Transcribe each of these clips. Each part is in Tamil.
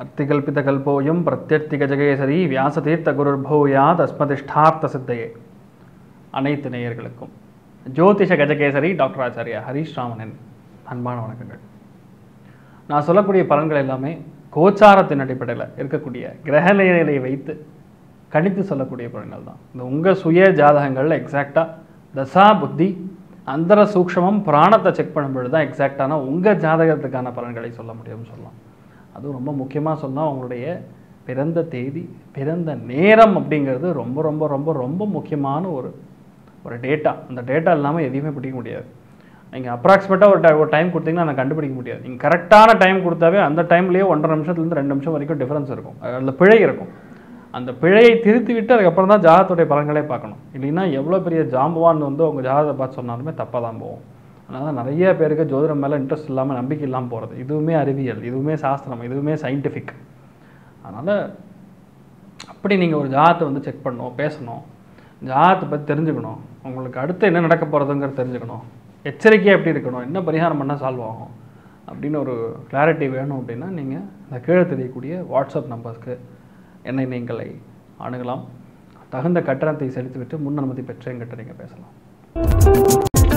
அர்த்திகல்பிதகல்போயம் பிரத்யர்த்திகஜகேசரி வியாசதீர்த்த குருர்பூயாத் அஸ்மதிஷ்டார்த்த சித்தையே அனைத்து நேயர்களுக்கும் ஜோதிஷ கஜகேசரி டாக்டர் ஆச்சாரியா ஹரீஷ் ராமனின் அன்பான வணக்கங்கள் நான் சொல்லக்கூடிய பலன்கள் எல்லாமே கோச்சாரத்தின் அடிப்படையில் இருக்கக்கூடிய கிரக நிலையை வைத்து கணித்து சொல்லக்கூடிய பலன்கள் தான் இந்த உங்கள் சுய ஜாதகங்களில் எக்ஸாக்டாக தசா புத்தி அந்தர சூக்ஷமம் பிராணத்தை செக் பண்ணும்பொழுது தான் எக்ஸாக்டான உங்கள் ஜாதகத்துக்கான பலன்களை சொல்ல முடியும்னு சொல்லலாம் அதுவும் ரொம்ப முக்கியமாக சொன்னால் உங்களுடைய பிறந்த தேதி பிறந்த நேரம் அப்படிங்கிறது ரொம்ப ரொம்ப ரொம்ப ரொம்ப முக்கியமான ஒரு ஒரு டேட்டா அந்த டேட்டா இல்லாமல் எதையுமே பிடிக்க முடியாது நீங்கள் அப்ராக்சிமேட்டாக ஒரு ti- ஒரு டைம் கொடுத்தீங்கன்னா அதை கண்டுபிடிக்க முடியாது நீங்கள் கரெக்டான டைம் கொடுத்தாவே அந்த டைம்லேயே ஒன்றரை நிமிஷத்துலேருந்து ரெண்டு நிமிஷம் வரைக்கும் டிஃபரன்ஸ் இருக்கும் அதில் பிழை இருக்கும் அந்த பிழையை திருத்தி விட்டு அதுக்கப்புறம் தான் ஜாதகத்துடைய பலன்களே பார்க்கணும் இல்லைன்னா எவ்வளோ பெரிய ஜாம்பவான் வந்து உங்கள் ஜாதகத்தை பார்த்து சொன்னாலுமே தப்பாக தான் போகும் அதனால தான் நிறைய பேருக்கு ஜோதிடம் மேலே இன்ட்ரெஸ்ட் இல்லாமல் நம்பிக்கை இல்லாமல் போகிறது இதுவுமே அறிவியல் இதுவுமே சாஸ்திரம் இதுவுமே சயின்டிஃபிக் அதனால் அப்படி நீங்கள் ஒரு ஜாதத்தை வந்து செக் பண்ணணும் பேசணும் ஜாதத்தை பற்றி தெரிஞ்சுக்கணும் உங்களுக்கு அடுத்து என்ன நடக்க போகிறதுங்கிறது தெரிஞ்சுக்கணும் எச்சரிக்கையாக எப்படி இருக்கணும் என்ன பரிகாரம் பண்ணால் சால்வ் ஆகும் அப்படின்னு ஒரு கிளாரிட்டி வேணும் அப்படின்னா நீங்கள் இந்த கீழே தெரியக்கூடிய வாட்ஸ்அப் நம்பர்ஸ்க்கு என்னை நீங்களை அணுகலாம் தகுந்த கட்டணத்தை செலுத்திவிட்டு முன் அனுமதி பெற்று எங்கிட்ட நீங்கள் பேசலாம்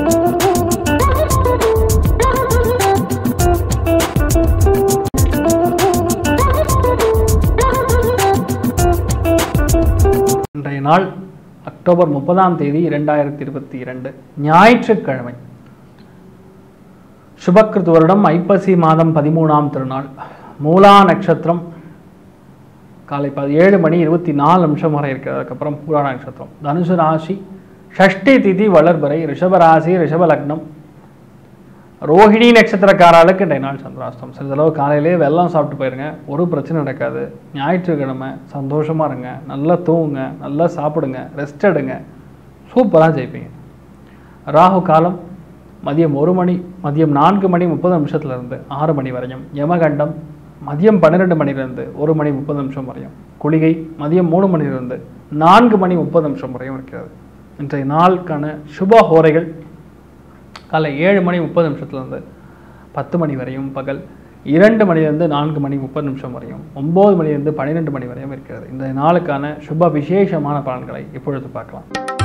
இன்றைய நாள் அக்டோபர் முப்பதாம் தேதி இரண்டாயிரத்தி இருபத்தி இரண்டு ஞாயிற்றுக்கிழமை சுபக்கிருத் வருடம் ஐப்பசி மாதம் பதிமூணாம் திருநாள் மூலா நட்சத்திரம் காலை ப ஏழு மணி இருபத்தி நாலு நிமிஷம் வரை இருக்கிறது அதுக்கப்புறம் பூரா நட்சத்திரம் தனுசு ராசி ஷஷ்டி திதி வளர்பறை ரிஷப ராசி ரிஷப லக்னம் ரோஹிணி நட்சத்திரக்காராளுக்கு இன்றைய நாள் சந்திராஷ்டம் சிறிதளவு காலையிலே வெல்லம் சாப்பிட்டு போயிருங்க ஒரு பிரச்சனை நடக்காது ஞாயிற்றுக்கிழமை சந்தோஷமா இருங்க நல்லா தூங்குங்க நல்லா சாப்பிடுங்க ரெஸ்ட் எடுங்க சூப்பராக ஜெயிப்பீங்க ராகு காலம் மதியம் ஒரு மணி மதியம் நான்கு மணி முப்பது நிமிஷத்துலேருந்து ஆறு மணி வரையும் யமகண்டம் மதியம் பன்னிரெண்டு மணிலேருந்து ஒரு மணி முப்பது நிமிஷம் வரையும் குளிகை மதியம் மூணு மணிலிருந்து நான்கு மணி முப்பது நிமிஷம் வரையும் இருக்கிறது இன்றைய நாளுக்கான சுப ஹோரைகள் காலை ஏழு மணி முப்பது நிமிஷத்துலேருந்து பத்து மணி வரையும் பகல் இரண்டு மணிலேருந்து நான்கு மணி முப்பது நிமிஷம் வரையும் ஒம்பது மணிலேருந்து பன்னிரெண்டு மணி வரையும் இருக்கிறது இந்த நாளுக்கான சுப விசேஷமான பலன்களை இப்பொழுது பார்க்கலாம்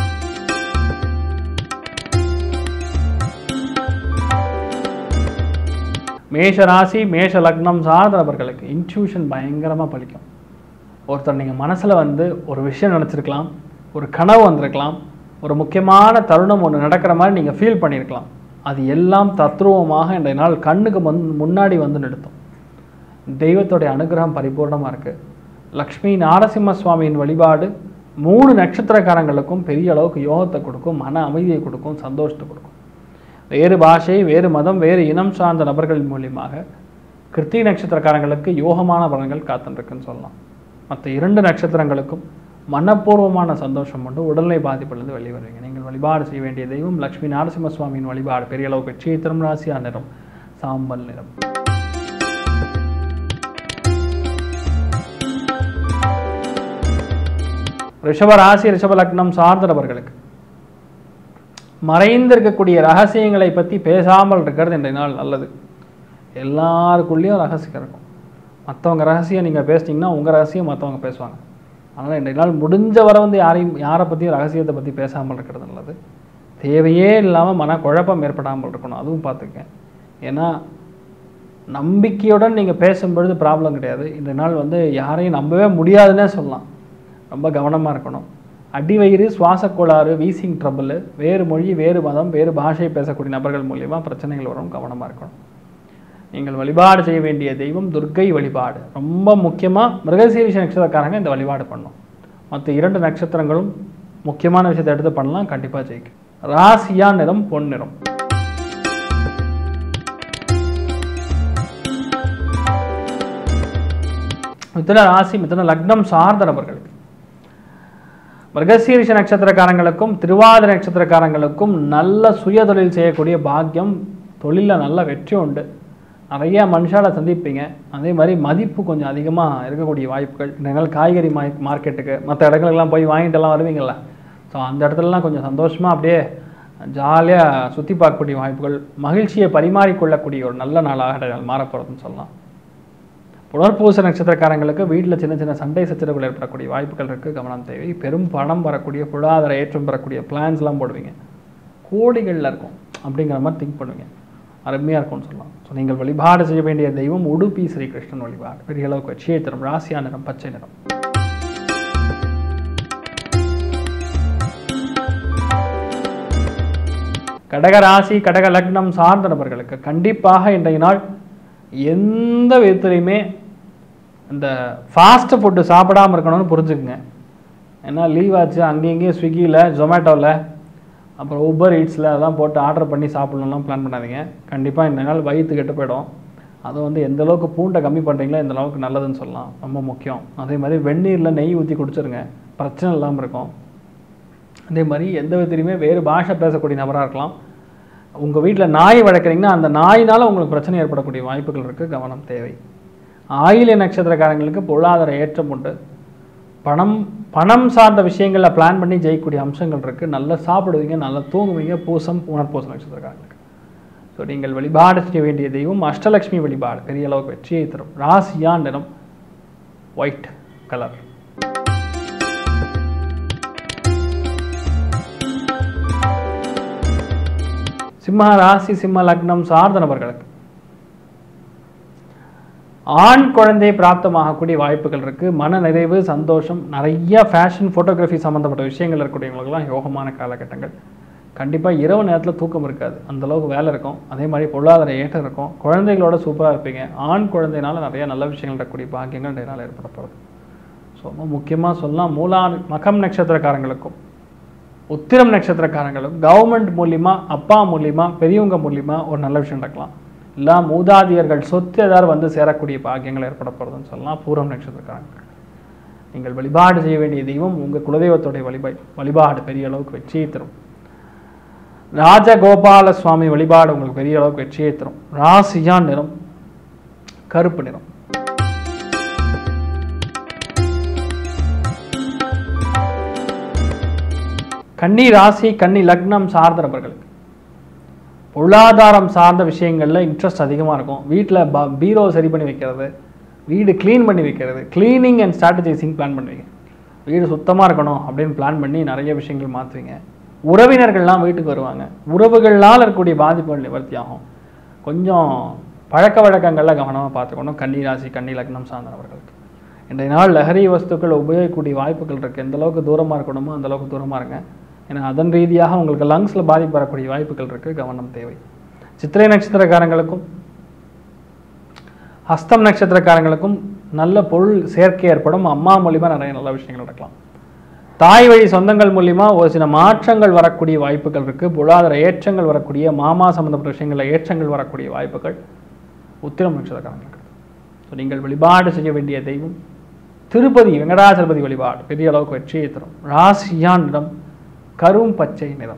மேஷ ராசி மேஷ லக்னம் சார்ந்த நபர்களுக்கு இன்ட்யூஷன் பயங்கரமாக பலிக்கும் ஒருத்தர் நீங்கள் மனசில் வந்து ஒரு விஷயம் நினச்சிருக்கலாம் ஒரு கனவு வந்திருக்கலாம் ஒரு முக்கியமான தருணம் ஒன்று நடக்கிற மாதிரி நீங்கள் ஃபீல் பண்ணியிருக்கலாம் அது எல்லாம் தத்ரூபமாக இன்றைய நாள் கண்ணுக்கு முன் முன்னாடி வந்து நிறுத்தும் தெய்வத்தோடைய அனுகிரகம் பரிபூர்ணமாக இருக்குது லக்ஷ்மி நாரசிம்ம சுவாமியின் வழிபாடு மூணு நட்சத்திரக்காரங்களுக்கும் பெரிய அளவுக்கு யோகத்தை கொடுக்கும் மன அமைதியை கொடுக்கும் சந்தோஷத்தை கொடுக்கும் வேறு பாஷை வேறு மதம் வேறு இனம் சார்ந்த நபர்கள் மூலியமாக கிருத்திகை நட்சத்திரக்காரங்களுக்கு யோகமான பலன்கள் காத்துருக்குன்னு சொல்லலாம் மற்ற இரண்டு நட்சத்திரங்களுக்கும் மனப்பூர்வமான சந்தோஷம் உண்டு உடல்நிலை பாதிப்பிலிருந்து வெளியே வருவீங்க நீங்கள் வழிபாடு செய்ய வேண்டிய தெய்வம் லக்ஷ்மி நாரசிம்ம சுவாமியின் வழிபாடு பெரிய அளவு வெற்றியை தரும் ராசியா நிறம் சாம்பல் நிறம் ரிஷப ராசி ரிஷப லக்னம் சார்ந்த நபர்களுக்கு மறைந்திருக்கக்கூடிய ரகசியங்களை பற்றி பேசாமல் இருக்கிறது இன்றைய நாள் நல்லது எல்லாருக்குள்ளேயும் ரகசியம் இருக்கும் மற்றவங்க ரகசியம் நீங்கள் பேசிட்டீங்கன்னா உங்கள் ரகசியம் மற்றவங்க பேசுவாங்க அதனால் இன்றைய நாள் முடிஞ்ச வரை வந்து யாரையும் யாரை பற்றியும் ரகசியத்தை பற்றி பேசாமல் இருக்கிறது நல்லது தேவையே இல்லாமல் மன குழப்பம் ஏற்படாமல் இருக்கணும் அதுவும் பார்த்துக்கேன் ஏன்னா நம்பிக்கையுடன் நீங்கள் பேசும்பொழுது ப்ராப்ளம் கிடையாது இந்த நாள் வந்து யாரையும் நம்பவே முடியாதுன்னே சொல்லலாம் ரொம்ப கவனமாக இருக்கணும் அடிவயிறு சுவாச கோளாறு வீசிங் ட்ரபிள் வேறு மொழி வேறு மதம் வேறு பாஷை பேசக்கூடிய நபர்கள் மூலியமா பிரச்சனைகள் வரும் கவனமாக இருக்கணும் நீங்கள் வழிபாடு செய்ய வேண்டிய தெய்வம் துர்க்கை வழிபாடு ரொம்ப முக்கியமாக மிருகசீரிஷ நட்சத்திரக்காரங்க இந்த வழிபாடு பண்ணும் மற்ற இரண்டு நட்சத்திரங்களும் முக்கியமான விஷயத்தை எடுத்து பண்ணலாம் கண்டிப்பாக ஜெயிக்கும் ராசியா நிறம் பொன் நிறம் மிதுன ராசி மிதுன லக்னம் சார்ந்த நபர்களுக்கு மிருகசீரிஷ நட்சத்திரக்காரங்களுக்கும் திருவாதிர நட்சத்திரக்காரங்களுக்கும் நல்ல சுய தொழில் செய்யக்கூடிய பாக்கியம் தொழிலில் நல்ல வெற்றி உண்டு நிறைய மனுஷால சந்திப்பீங்க அதே மாதிரி மதிப்பு கொஞ்சம் அதிகமாக இருக்கக்கூடிய வாய்ப்புகள் நீங்கள் காய்கறி மா மார்க்கெட்டுக்கு மற்ற இடங்களுக்கெல்லாம் போய் வாங்கிட்டுலாம் வருவீங்கள்ல ஸோ அந்த இடத்துலலாம் கொஞ்சம் சந்தோஷமாக அப்படியே ஜாலியாக சுற்றி பார்க்கக்கூடிய வாய்ப்புகள் மகிழ்ச்சியை பரிமாறிக்கொள்ளக்கூடிய ஒரு நல்ல நாளாக மாறப்போகிறதுன்னு சொல்லலாம் புனர்பூச நட்சத்திரக்காரங்களுக்கு வீட்டில் சின்ன சின்ன சண்டை சச்சரவுகள் ஏற்படக்கூடிய வாய்ப்புகள் இருக்குது கவனம் தேவை பெரும் பணம் வரக்கூடிய பொருளாதார ஏற்றம் பெறக்கூடிய பிளான்ஸ்லாம் போடுவீங்க கோடிகளில் இருக்கும் அப்படிங்கிற மாதிரி திங்க் பண்ணுவீங்க அருமையாக இருக்கும்னு சொல்லலாம் ஸோ நீங்கள் வழிபாடு செய்ய வேண்டிய தெய்வம் உடுப்பி ஸ்ரீகிருஷ்ணன் வழிபாடு பெரிய அளவுக்கு வெற்றியை தரும் ராசியா நிறம் பச்சை நிறம் கடக ராசி கடக லக்னம் சார்ந்த நபர்களுக்கு கண்டிப்பாக இன்றைய நாள் எந்த விதத்துலையுமே இந்த ஃபாஸ்ட் ஃபுட்டு சாப்பிடாம இருக்கணும்னு புரிஞ்சுக்குங்க ஏன்னா லீவ் ஆச்சு அங்கேயும் இங்கேயும் ஸ்விக்கியில் ஜொமேட்டோவில் அப்புறம் ஊபர் ஈட்ஸில் அதெல்லாம் போட்டு ஆர்டர் பண்ணி சாப்பிடணும்லாம் பிளான் பண்ணாதீங்க கண்டிப்பாக இந்த நாள் வயிற்று கெட்டு போயிடும் அது வந்து எந்த அளவுக்கு பூண்டை கம்மி பண்ணுறீங்களோ எந்த அளவுக்கு நல்லதுன்னு சொல்லலாம் ரொம்ப முக்கியம் அதே மாதிரி வெந்நீரில் நெய் ஊற்றி குடிச்சிருங்க பிரச்சனை இல்லாமல் இருக்கும் அதே மாதிரி எந்த விதத்துலையுமே வேறு பாஷை பேசக்கூடிய நபராக இருக்கலாம் உங்கள் வீட்டில் நாய் வளர்க்குறீங்கன்னா அந்த நாயினால் உங்களுக்கு பிரச்சனை ஏற்படக்கூடிய வாய்ப்புகள் இருக்குது கவனம் தேவை ஆயில நட்சத்திரக்காரங்களுக்கு பொருளாதார ஏற்றம் உண்டு பணம் பணம் சார்ந்த விஷயங்களில் பிளான் பண்ணி ஜெயிக்கக்கூடிய அம்சங்கள் இருக்குது நல்லா சாப்பிடுவீங்க நல்லா தூங்குவீங்க பூசம் புனர்பூச நட்சத்திரக்காரங்களுக்கு ஸோ நீங்கள் வழிபாடு செய்ய வேண்டிய தெய்வம் அஷ்டலக்ஷ்மி வழிபாடு பெரிய அளவுக்கு வெற்றியை தரும் ராசியா நிறம் ஒயிட் கலர் சிம்ம ராசி சிம்ம லக்னம் சார்ந்த நபர்களுக்கு ஆண் குழந்தை பிராப்தமாகக்கூடிய வாய்ப்புகள் இருக்கு மன நிறைவு சந்தோஷம் நிறைய ஃபேஷன் ஃபோட்டோகிராஃபி சம்மந்தப்பட்ட விஷயங்கள் இருக்கக்கூடியவங்களுக்குலாம் யோகமான காலகட்டங்கள் கண்டிப்பாக இரவு நேரத்தில் தூக்கம் இருக்காது அந்த அளவுக்கு வேலை இருக்கும் அதே மாதிரி பொருளாதார ஏற்றம் இருக்கும் குழந்தைகளோட சூப்பராக இருப்பீங்க ஆண் குழந்தைனால நிறைய நல்ல விஷயங்கள் இருக்கக்கூடிய பாக்கியங்கள் நிறைய நாள் ஏற்பட போகிறது ஸோ ரொம்ப முக்கியமாக சொல்லலாம் மூலா மகம் நட்சத்திரக்காரங்களுக்கும் உத்திரம் நட்சத்திரக்காரங்களும் கவர்மெண்ட் மூலியமா அப்பா மூலியமா பெரியவங்க மூலியமா ஒரு நல்ல விஷயம் நடக்கலாம் இல்லை மூதாதியர்கள் சொத்து ஏதாவது வந்து சேரக்கூடிய பாக்கியங்கள் ஏற்பட போகிறதுன்னு சொல்லலாம் பூரம் நட்சத்திரக்காரங்க நீங்கள் வழிபாடு செய்ய வேண்டிய தெய்வம் உங்கள் குலதெய்வத்துடைய வழிபா வழிபாடு பெரிய அளவுக்கு வெற்றியை தரும் ராஜகோபால சுவாமி வழிபாடு உங்களுக்கு பெரிய அளவுக்கு வெற்றியை தரும் ராசியா நிறம் கருப்பு நிறம் கன்னி ராசி கன்னி லக்னம் சார்ந்த நபர்களுக்கு பொருளாதாரம் சார்ந்த விஷயங்களில் இன்ட்ரெஸ்ட் அதிகமாக இருக்கும் வீட்டில் ப பீரோ சரி பண்ணி வைக்கிறது வீடு க்ளீன் பண்ணி வைக்கிறது க்ளீனிங் அண்ட் ஸ்ட்ராட்டஜைசிங் பிளான் பண்ணுவீங்க வீடு சுத்தமாக இருக்கணும் அப்படின்னு பிளான் பண்ணி நிறைய விஷயங்கள் மாற்றுவீங்க உறவினர்கள்லாம் வீட்டுக்கு வருவாங்க உறவுகளால் இருக்கக்கூடிய பாதிப்புகள் நிவர்த்தி ஆகும் கொஞ்சம் பழக்க வழக்கங்களில் கவனமாக பார்த்துக்கணும் கன்னி ராசி கன்னி லக்னம் சார்ந்தவர்களுக்கு இன்றைய நாள் லஹரி வஸ்துக்களை உபயோகிக்கக்கூடிய வாய்ப்புகள் இருக்குது எந்த அளவுக்கு தூரமாக இருக்கணுமோ அந்த அளவுக்கு தூரமாக இருங்க ஏன்னா அதன் ரீதியாக உங்களுக்கு லங்ஸில் பாதிப்பு வரக்கூடிய வாய்ப்புகள் இருக்குது கவனம் தேவை சித்திரை நட்சத்திரக்காரங்களுக்கும் ஹஸ்தம் நட்சத்திரக்காரங்களுக்கும் நல்ல பொருள் சேர்க்கை ஏற்படும் அம்மா மூலிமா நிறைய நல்ல விஷயங்கள் நடக்கலாம் தாய் வழி சொந்தங்கள் மூலிமா ஒரு சில மாற்றங்கள் வரக்கூடிய வாய்ப்புகள் இருக்குது பொருளாதார ஏற்றங்கள் வரக்கூடிய மாமா சம்மந்தப்பட்ட விஷயங்களில் ஏற்றங்கள் வரக்கூடிய வாய்ப்புகள் உத்திரம் நட்சத்திரக்காரங்களுக்கு ஸோ நீங்கள் வழிபாடு செய்ய வேண்டிய தெய்வம் திருப்பதி வெங்கடாச்சலபதி வழிபாடு பெரிய அளவுக்கு வெற்றியை தரும் ராசியான் நிறம் கரும் பச்சை நிறம்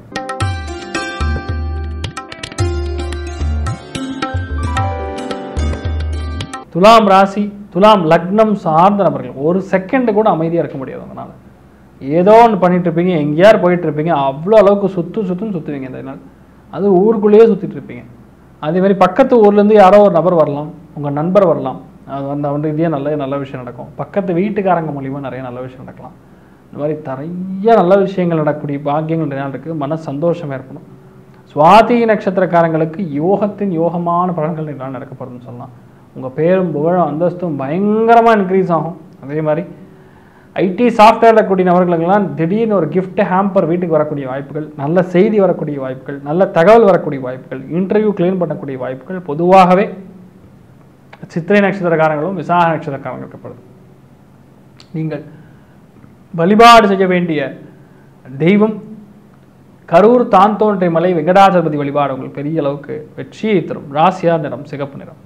துலாம் ராசி துலாம் லக்னம் சார்ந்த நபர்கள் ஒரு செகண்ட் கூட அமைதியாக இருக்க முடியாது அதனால் ஏதோ ஒன்று பண்ணிட்டு இருப்பீங்க எங்கேயாரு போயிட்டு இருப்பீங்க அவ்வளோ அளவுக்கு சுத்து சுத்துன்னு சுற்றுவீங்க இந்த நாள் அது ஊருக்குள்ளேயே சுற்றிட்டு இருப்பீங்க அதே மாதிரி பக்கத்து ஊர்லேருந்து யாரோ ஒரு நபர் வரலாம் உங்கள் நண்பர் வரலாம் அது வந்து அந்த ரீதியாக நல்ல நல்ல விஷயம் நடக்கும் பக்கத்து வீட்டுக்காரங்க மூலிமா நிறைய நல்ல விஷயம் நடக்கலாம் இந்த மாதிரி நிறைய நல்ல விஷயங்கள் நடக்கக்கூடிய பாக்கியங்கள் நிறைய நாள் இருக்குது மன சந்தோஷம் ஏற்படும் சுவாதி நட்சத்திரக்காரங்களுக்கு யோகத்தின் யோகமான பலன்கள் நிறைய நாள் நடக்க போகிறதுன்னு சொல்லலாம் உங்கள் பேரும் புகழும் அந்தஸ்தும் பயங்கரமாக இன்க்ரீஸ் ஆகும் அதே மாதிரி ஐடி சாஃப்ட்வேரில் இருக்கக்கூடிய நபர்களுக்கெல்லாம் திடீர்னு ஒரு gift ஹேம்பர் வீட்டுக்கு வரக்கூடிய வாய்ப்புகள் நல்ல செய்தி வரக்கூடிய வாய்ப்புகள் நல்ல தகவல் வரக்கூடிய வாய்ப்புகள் இன்டர்வியூ க்ளீன் பண்ணக்கூடிய வாய்ப்புகள் பொதுவாகவே சித்திரை நட்சத்திரக்காரங்களும் விசாக நட்சத்திரக்காரங்களும் இருக்கப்படுது நீங்கள் வழிபாடு செய்ய வேண்டிய தெய்வம் கரூர் தான் தோன்றிய மலை வெங்கடாஜபதி வழிபாடு உங்களுக்கு பெரிய அளவுக்கு வெற்றியை தரும் ராசியா நிறம் சிகப்பு நிறம்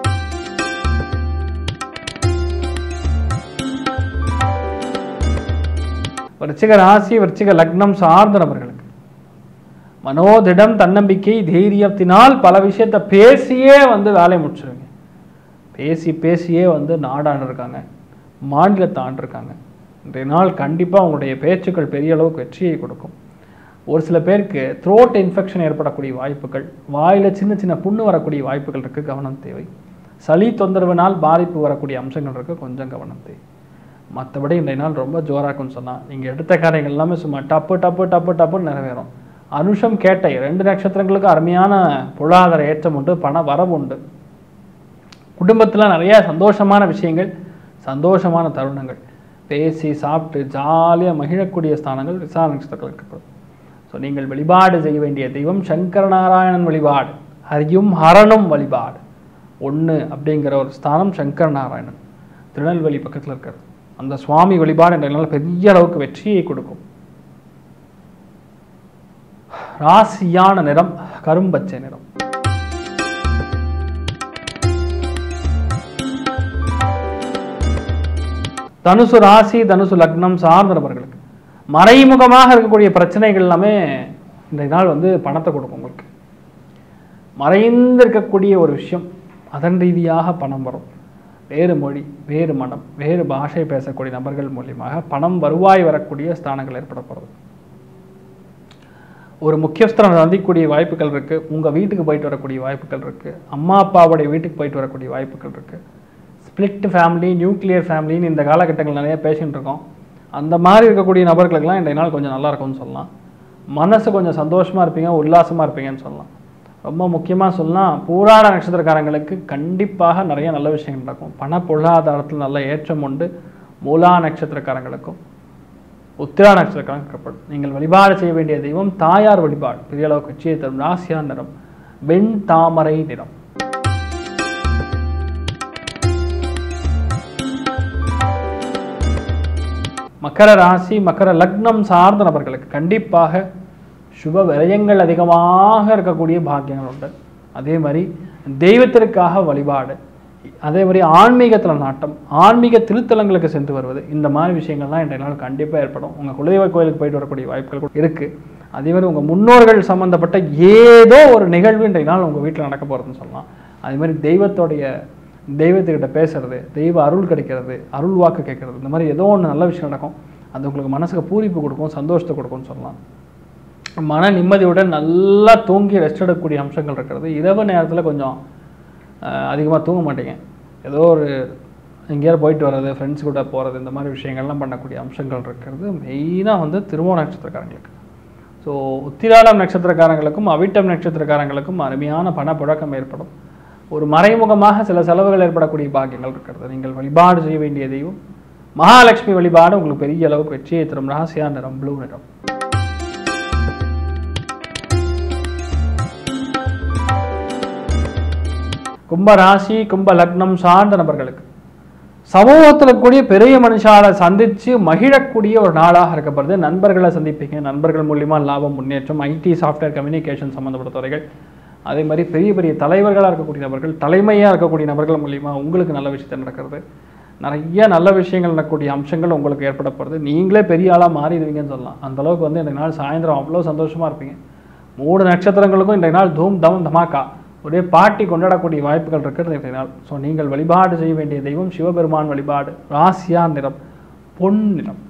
விருச்சிக ராசி விருச்சிக லக்னம் சார்ந்த நபர்களுக்கு மனோதிடம் தன்னம்பிக்கை தைரியத்தினால் பல விஷயத்தை பேசியே வந்து வேலையை முடிச்சிருவீங்க பேசி பேசியே வந்து நாடாண்டு இருக்காங்க மாநிலத்தை ஆண்டிருக்காங்க இன்றைய நாள் கண்டிப்பாக உங்களுடைய பேச்சுக்கள் பெரிய அளவுக்கு வெற்றியை கொடுக்கும் ஒரு சில பேருக்கு த்ரோட் இன்ஃபெக்ஷன் ஏற்படக்கூடிய வாய்ப்புகள் வாயில் சின்ன சின்ன புண்ணு வரக்கூடிய வாய்ப்புகள் இருக்குது கவனம் தேவை சளி தொந்தரவினால் பாதிப்பு வரக்கூடிய அம்சங்கள் இருக்குது கொஞ்சம் கவனம் தேவை மற்றபடி இன்றைய நாள் ரொம்ப ஜோராக இருக்கும்னு சொன்னால் நீங்கள் எடுத்த காரியங்கள் எல்லாமே சும்மா டப்பு டப்பு டப்பு டப்புன்னு நிறைவேறும் அனுஷம் கேட்டை ரெண்டு நட்சத்திரங்களுக்கு அருமையான பொருளாதார ஏற்றம் உண்டு பண வரவு உண்டு குடும்பத்தில் நிறைய சந்தோஷமான விஷயங்கள் சந்தோஷமான தருணங்கள் பேசி சாப்பிட்டு ஜாலியாக மகிழக்கூடிய ஸ்தானங்கள் விசார நட்சத்திரங்கள் இருக்கப்படும் ஸோ நீங்கள் வழிபாடு செய்ய வேண்டிய தெய்வம் சங்கர நாராயணன் வழிபாடு ஹரியும் ஹரனும் வழிபாடு ஒன்று அப்படிங்கிற ஒரு ஸ்தானம் சங்கர நாராயணன் திருநெல்வேலி பக்கத்தில் இருக்கிறது அந்த சுவாமி வழிபாடு என்ற பெரிய அளவுக்கு வெற்றியை கொடுக்கும் ராசியான நிறம் கரும்பச்சை நிறம் தனுசு ராசி தனுசு லக்னம் சார்ந்த நபர்களுக்கு மறைமுகமாக இருக்கக்கூடிய பிரச்சனைகள் எல்லாமே இன்றைய நாள் வந்து பணத்தை கொடுக்கும் உங்களுக்கு மறைந்து இருக்கக்கூடிய ஒரு விஷயம் அதன் ரீதியாக பணம் வரும் வேறு மொழி வேறு மனம் வேறு பாஷை பேசக்கூடிய நபர்கள் மூலியமாக பணம் வருவாய் வரக்கூடிய ஸ்தானங்கள் ஏற்பட போகிறது ஒரு முக்கியஸ்தரம் சந்திக்கக்கூடிய வாய்ப்புகள் இருக்குது உங்கள் வீட்டுக்கு போயிட்டு வரக்கூடிய வாய்ப்புகள் இருக்குது அம்மா அப்பாவுடைய வீட்டுக்கு போயிட்டு வரக்கூடிய வாய்ப்புகள் இருக்குது ஸ்பிளிட் ஃபேமிலி நியூக்ளியர் ஃபேமிலின்னு இந்த காலகட்டங்கள் நிறைய பேசிகிட்டு இருக்கோம் அந்த மாதிரி இருக்கக்கூடிய நபர்களுக்கெல்லாம் இன்றைய நாள் கொஞ்சம் நல்லா இருக்கும்னு சொல்லலாம் மனசு கொஞ்சம் சந்தோஷமாக இருப்பீங்க உல்லாசமாக இருப்பீங்கன்னு சொல்லலாம் ரொம்ப முக்கியமாக சொல்லலாம் பூராட நட்சத்திரக்காரங்களுக்கு கண்டிப்பாக நிறைய நல்ல விஷயங்கள் நடக்கும் பண பொருளாதாரத்தில் நல்ல ஏற்றம் உண்டு மூலா நட்சத்திரக்காரங்களுக்கும் உத்திரா நட்சத்திரக்காரங்க இருக்கப்படும் நீங்கள் வழிபாடு செய்ய வேண்டிய தெய்வம் தாயார் வழிபாடு பெரிய அளவுக்கு வெற்றியை தரும் ராசியா நிறம் வெண் தாமரை நிறம் மக்கர ராசி மக்கர லக்னம் சார்ந்த நபர்களுக்கு கண்டிப்பாக சுப விரயங்கள் அதிகமாக இருக்கக்கூடிய பாக்கியங்கள் உண்டு அதே மாதிரி தெய்வத்திற்காக வழிபாடு அதே மாதிரி ஆன்மீகத்தில் நாட்டம் ஆன்மீக திருத்தலங்களுக்கு சென்று வருவது இந்த மாதிரி விஷயங்கள்லாம் இன்றைய நாள் கண்டிப்பாக ஏற்படும் உங்கள் குலதெய்வ கோயிலுக்கு போயிட்டு வரக்கூடிய வாய்ப்புகள் கூட இருக்குது அதே மாதிரி உங்கள் முன்னோர்கள் சம்மந்தப்பட்ட ஏதோ ஒரு நிகழ்வு இன்றைய நாள் உங்கள் வீட்டில் நடக்க போகிறதுன்னு சொல்லலாம் அதே மாதிரி தெய்வத்தோடைய தெய்வத்துக்கிட்ட பேசுறது தெய்வ அருள் கிடைக்கிறது அருள் வாக்கு கேட்கறது இந்த மாதிரி ஏதோ ஒன்று நல்ல விஷயம் நடக்கும் அது உங்களுக்கு மனசுக்கு பூரிப்பு கொடுக்கும் சந்தோஷத்தை கொடுக்கும்னு சொல்லலாம் மன நிம்மதியுடன் நல்லா தூங்கி ரெஸ்ட் எடுக்கக்கூடிய அம்சங்கள் இருக்கிறது இரவு நேரத்தில் கொஞ்சம் அதிகமாக தூங்க மாட்டீங்க ஏதோ ஒரு எங்கேயாவது போயிட்டு வர்றது ஃப்ரெண்ட்ஸ் கூட போகிறது இந்த மாதிரி விஷயங்கள்லாம் பண்ணக்கூடிய அம்சங்கள் இருக்கிறது மெயினாக வந்து திருவோண நட்சத்திரக்காரங்களுக்கு ஸோ உத்திராடம் நட்சத்திரக்காரங்களுக்கும் அவிட்டம் நட்சத்திரக்காரங்களுக்கும் அருமையான பணப்புழக்கம் ஏற்படும் ஒரு மறைமுகமாக சில செலவுகள் ஏற்படக்கூடிய பாக்கியங்கள் இருக்கிறது நீங்கள் வழிபாடு செய்ய வேண்டிய தெய்வம் மகாலட்சுமி வழிபாடு உங்களுக்கு பெரிய அளவுக்கு வெற்றியை தரும் ராசியா நிறம் ப்ளூ நிறம் கும்ப ராசி கும்ப லக்னம் சார்ந்த நபர்களுக்கு சமூகத்தில் கூடிய பெரிய மனுஷாலை சந்தித்து மகிழக்கூடிய ஒரு நாளாக இருக்கப்படுது நண்பர்களை சந்திப்பீங்க நண்பர்கள் மூலிமா லாபம் முன்னேற்றம் ஐடி சாஃப்ட்வேர் கம்யூனிகேஷன் சம்மந்தப்பட்ட துறைகள் அதே மாதிரி பெரிய பெரிய தலைவர்களாக இருக்கக்கூடிய நபர்கள் தலைமையாக இருக்கக்கூடிய நபர்கள் மூலிமா உங்களுக்கு நல்ல விஷயத்தை நடக்கிறது நிறைய நல்ல விஷயங்கள் நடக்கக்கூடிய அம்சங்கள் உங்களுக்கு ஏற்பட போகிறது நீங்களே பெரிய ஆளாக மாறிடுவீங்கன்னு சொல்லலாம் அந்த அளவுக்கு வந்து இன்றைய நாள் சாயந்தரம் அவ்வளோ சந்தோஷமாக இருப்பீங்க மூணு நட்சத்திரங்களுக்கும் இன்றைய நாள் தூம் தம் தமாக்கா ஒரே பாட்டி கொண்டாடக்கூடிய வாய்ப்புகள் இருக்கிறது இன்றைய நாள் ஸோ நீங்கள் வழிபாடு செய்ய வேண்டிய தெய்வம் சிவபெருமான் வழிபாடு ராசியா நிறம் பொன் நிறம்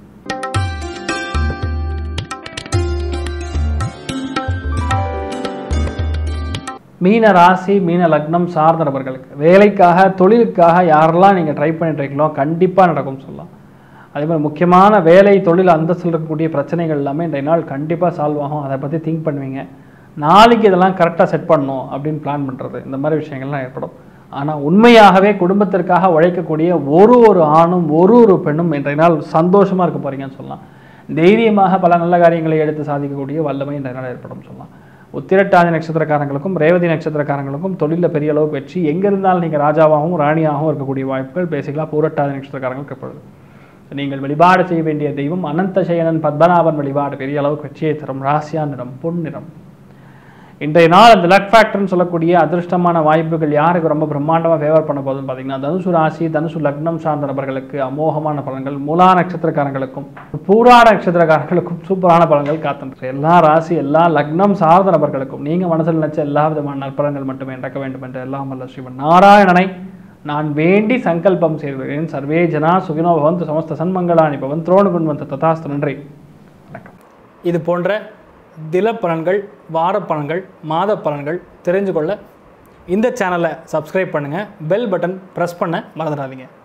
மீன ராசி மீன லக்னம் சார்ந்த நபர்களுக்கு வேலைக்காக தொழிலுக்காக யாரெல்லாம் நீங்கள் ட்ரை பண்ணிட்டு இருக்கீங்களோ கண்டிப்பாக நடக்கும் சொல்லலாம் அதே மாதிரி முக்கியமான வேலை தொழில் அந்தஸ்தில் இருக்கக்கூடிய பிரச்சனைகள் எல்லாமே இன்றைய நாள் கண்டிப்பாக சால்வ் ஆகும் அதை பற்றி திங்க் பண்ணுவீங்க நாளைக்கு இதெல்லாம் கரெக்டாக செட் பண்ணணும் அப்படின்னு பிளான் பண்ணுறது இந்த மாதிரி விஷயங்கள்லாம் ஏற்படும் ஆனால் உண்மையாகவே குடும்பத்திற்காக உழைக்கக்கூடிய ஒரு ஒரு ஆணும் ஒரு ஒரு பெண்ணும் இன்றைய நாள் சந்தோஷமாக இருக்க போகிறீங்கன்னு சொல்லலாம் தைரியமாக பல நல்ல காரியங்களை எடுத்து சாதிக்கக்கூடிய வல்லமை இன்றைய நாள் ஏற்படும் சொல்லலாம் உத்திரட்டாதி நட்சத்திரக்காரங்களுக்கும் ரேவதி நட்சத்திரக்காரங்களுக்கும் தொழிலில் பெரிய அளவுக்கு வெற்றி எங்கே இருந்தாலும் நீங்கள் ராஜாவாகவும் ராணியாகவும் இருக்கக்கூடிய வாய்ப்புகள் பேசிக்கலாக பூரட்டாதி நட்சத்திரக்காரங்களுக்கு ஏற்படுது நீங்கள் வழிபாடு செய்ய வேண்டிய தெய்வம் அனந்த சயனன் பத்மநாபன் வழிபாடு பெரிய அளவுக்கு வெற்றியை தரும் ராசியா நிறம் பொன் நிறம் இன்றைய நாள் அந்த லக் ஃபேக்டர்னு சொல்லக்கூடிய அதிர்ஷ்டமான வாய்ப்புகள் யாருக்கு ரொம்ப பிரம்மாண்டமாக ஃபேவர் பண்ண போகுதுன்னு பார்த்தீங்கன்னா தனுசு ராசி தனுசு லக்னம் சார்ந்த நபர்களுக்கு அமோகமான பலன்கள் மூலா நட்சத்திரக்காரங்களுக்கும் பூராட நட்சத்திரக்காரங்களுக்கும் சூப்பரான பலன்கள் காத்துருக்கு எல்லா ராசி எல்லா லக்னம் சார்ந்த நபர்களுக்கும் நீங்கள் மனசில் நினைச்ச எல்லா விதமான நற்பலன்கள் மட்டுமே நடக்க வேண்டும் என்ற எல்லாம் வல்ல ஸ்ரீவன் நாராயணனை நான் வேண்டி சங்கல்பம் செய்கிறேன் சர்வே ஜனா சுகினோ பவந்து சமஸ்த சன்மங்களானி பவன் துரோணு குண்வந்த ததாஸ்து நன்றி வணக்கம் இது போன்ற தில பலன்கள் வார பலன்கள் மாத பலன்கள் தெரிஞ்சு கொள்ள இந்த சேனலை சப்ஸ்கிரைப் பண்ணுங்கள் பெல் பட்டன் ப்ரெஸ் பண்ண மறந்துடாதீங்க